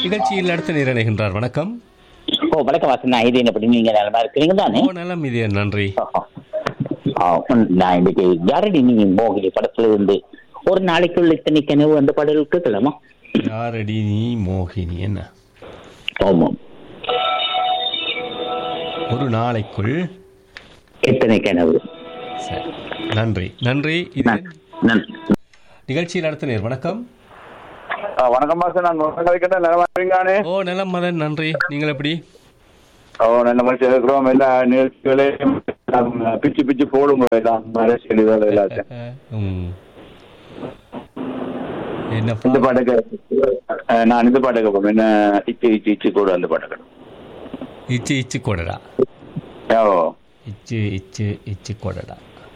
நிகழ்ச்சியில் அடுத்து நிறைநிகின்றார் வணக்கம் ஓ வணக்கம் வாசன் நான் இது எப்படி நீங்க நல்லா இருக்கிறீங்க தானே ஓ நலம் இது நன்றி ஆ, உம், நான் இன்னைக்கு யாரடி நீ மோகினி படத்துல இருந்து ஒரு நாளைக்குள்ள இத்தனை கனவு அந்த பாடல் கேட்கலாமா யாரடி நீ மோகினி என்ன ஆமாம் ஒரு நாளைக்குள் எத்தனை கனவு சரி நன்றி நன்றி இது நன்- நன்- நிகழ்ச்சியில் அடுத்த நேர் வணக்கம் ஆ, வணக்கம் மாசம் நான் கழிக்கிட்ட நிலமா இருக்கீங்கானே ஓ நலம் மதன் நன்றி நீங்கள் எப்படி ஓ நல்ல மனுஷன் இருக்கிறோம் எல்லா நிகழ்ச்சிகளையும் எல்லாம் பிச்சு பிச்சு போடுங்க எல்லாம் அரசியல் இதோட எல்லாத்தையும் ம். என்ன இந்த பா- பாட்டுக்கு ஆ, நான் இந்த பாட்டுக்கு போவேன் என்ன இச்சு இச்சு இச்சு கூட அந்த பாட்டுக்கு இச்சு இச்சு கொடடா ஓ இச்சு இச்சு இச்சு கொடடா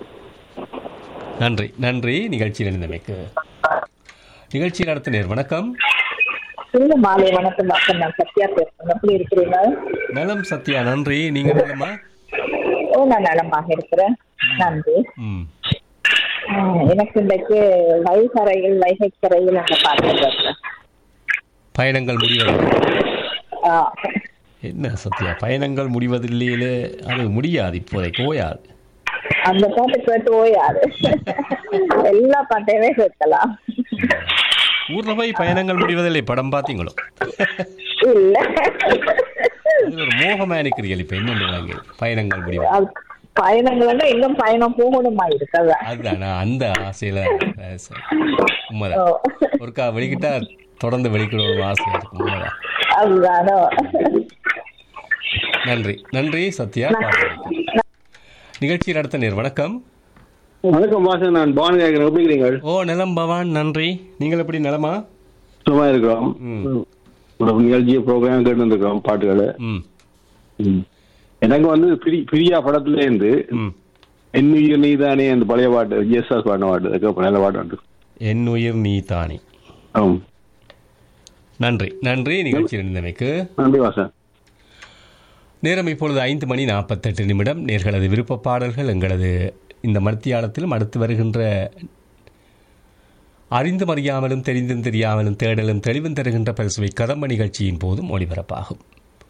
நன்றி நன்றி நிகழ்ச்சியில் இருந்தமைக்கு நிகழ்ச்சியில் அடுத்த நேர் வணக்கம் இல்ல மாலை வணக்கம் டாக்டர் நான் சத்யா பேசுறேன் எப்படி இருக்கிறீங்க நலம் சத்யா நன்றி நீங்க நலமா ஓ நான் நலமாக இருக்கிறேன் நன்றி ம் ஆஹ், எனக்கு இன்றைக்கு வைகரையில் வைகைக்கரையில் அந்த பாட்டு பேசுறேன் பயணங்கள் முடிவது ஆஹ், என்ன சத்யா பயணங்கள் முடிவதில்லையிலே அது முடியாது இப்போதைக்கு ஓயாது அந்த பாட்டு கேட்டு ஓயாது எல்லா பாட்டையுமே கேட்கலாம் ஊர்ல போய் பயணங்கள் முடிவதில்லை படம் பார்த்தீங்களோ இல்ல அது ஒரு மோகமா இருக்கிறீர்கள் இப்ப என்ன வாங்க பயணங்கள் முடிவது அது பயணங்கள் இன்னும் பயணம் போகணுமா இருக்கதா அதுதான் நான் அந்த ஆசையில அஹ், சரி. ஓ, உண்மைதான் ஒருக்கா வெளிக்கிட்டா தொடர்ந்து வெளிக்கிடணும் ஆசையா இருக்கு உண்மைதான் அதுதானோ நன்றி நன்றி சத்யா பாட்டு நிகழ்ச்சியில் அடுத்த நேர் வணக்கம் வணக்கம் வாசன் நான் பவான் கேட்கிறேன் எப்படி இருக்கிறீங்க ஓ நிலம் பவான் நன்றி நீங்கள் எப்படி நலமா சும்மா இருக்கிறோம் ம். ஒரு நிகழ்ச்சி ப்ரோக்ராம் கேட்டு வந்துருக்கோம் பாட்டுகளை ம் ம். எனக்கு வந்து பிரி- பிரியா படத்துல இருந்து ம் என்னுயிர் நீதானே அந்த பழைய பாட்டு ஜிஎஸ்ஆர் பாடின பாட்டு அதுக்கப்புறம் நல்ல பாட்டு உண்டு என் உயிர் நீ தானே ஆம் நன்றி நன்றி நிகழ்ச்சியில் இருந்தமைக்கு நன்றி வாசன் நேரம் இப்பொழுது ஐந்து மணி நாற்பத்தெட்டு நிமிடம் நேர்களது விருப்ப பாடல்கள் எங்களது இந்த மத்தியாலத்திலும் அடுத்து வருகின்ற அறிந்தும் அறியாமலும் தெரிந்தும் தெரியாமலும் தேடலும் தெளிவும் தருகின்ற பரிசுவை கதம்ப நிகழ்ச்சியின் போதும் ஒளிபரப்பாகும்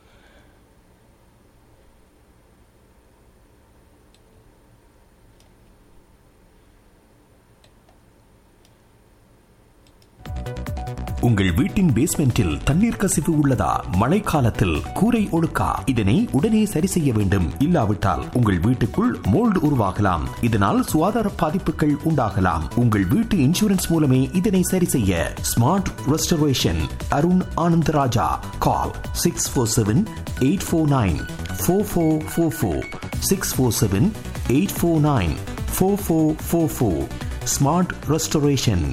உங்கள் வீட்டின் பேஸ்மெண்டில் தண்ணீர் கசிவு உள்ளதா மழைக்காலத்தில் கூரை ஒழுக்கா இதனை உடனே சரி செய்ய வேண்டும் இல்லாவிட்டால் உங்கள் வீட்டுக்குள் மோல்டு உருவாகலாம் இதனால் சுகாதார பாதிப்புகள் உண்டாகலாம் உங்கள் வீட்டு இன்சூரன்ஸ் மூலமே இதனை சரி செய்ய smart restoration Arun Anandaraja call six four seven eight four nine four four four four six four seven eight four nine four four four four smart restoration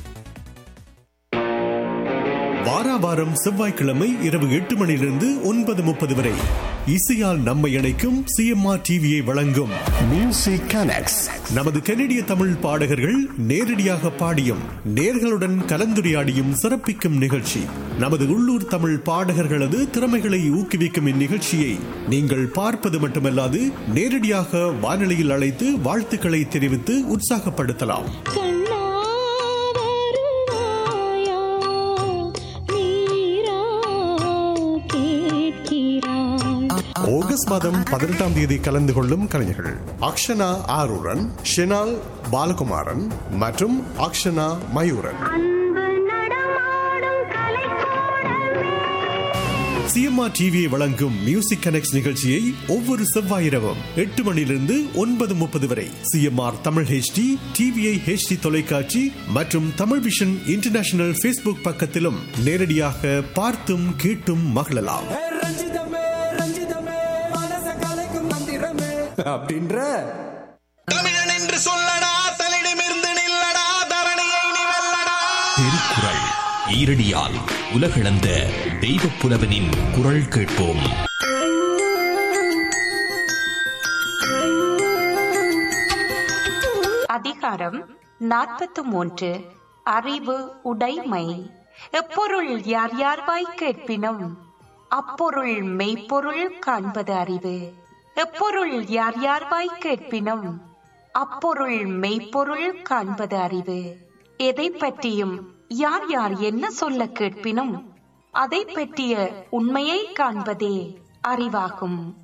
வாராவாரம் செவ்வாய்க்கிழமை இரவு எட்டு மணியிலிருந்து ஒன்பது முப்பது வரை இசையால் நம்மை இணைக்கும் சிஎம்ஆர் டிவியை வழங்கும் மியூசிக் கனெக்ட்ஸ் நமது கனடிய தமிழ் பாடகர்கள் நேரடியாக பாடியும் நேர்களுடன் கலந்துரையாடியும் சிறப்பிக்கும் நிகழ்ச்சி நமது உள்ளூர் தமிழ் பாடகர்களது திறமைகளை ஊக்குவிக்கும் இந்நிகழ்ச்சியை நீங்கள் பார்ப்பது மட்டுமல்லாது நேரடியாக வானொலியில் அழைத்து வாழ்த்துக்களை தெரிவித்து உற்சாகப்படுத்தலாம் ஆகஸ்ட் மாதம் பதினெட்டாம் தேதி கலந்து கொள்ளும் கலைஞர்கள் அக்ஷனா ஆரூரன் ஷெனால் பாலகுமாரன் மற்றும் அக்ஷனா மயூரன் சிஎம்ஆர் டிவியை வழங்கும் மியூசிக் கனெக்ட் நிகழ்ச்சியை ஒவ்வொரு செவ்வாய் இரவும் எட்டு மணியிலிருந்து ஒன்பது முப்பது வரை CMR Tamil HD TVI HD தொலைக்காட்சி மற்றும் தமிழ் விஷன் இன்டர்நேஷனல் ஃபேஸ்புக் பக்கத்திலும் நேரடியாக பார்த்தும் கேட்டும் மகிழலாம் தமிழன் என்று சொல்லடா தலிடமிருந்து நில்லடா தரணியை நீ வெல்லடா திருக்குறள் ஈரடியால் உலகளந்த தெய்வப் புலவனின் குரல் கேட்போம் அதிகாரம் நாற்பத்து மூன்று அறிவு உடைமை எப்பொருள் யார் யார்வாய் கேட்பினும் அப்பொருள் மெய்ப்பொருள் காண்பது அறிவு எப்பொருள் யார் யார்வாய் கேட்பினும் அப்பொருள் மெய்ப்பொருள் காண்பது அறிவு எதை பற்றியும் யார் யார் என்ன சொல்ல கேட்பினும் அதை பற்றிய உண்மையை காண்பதே அறிவாகும்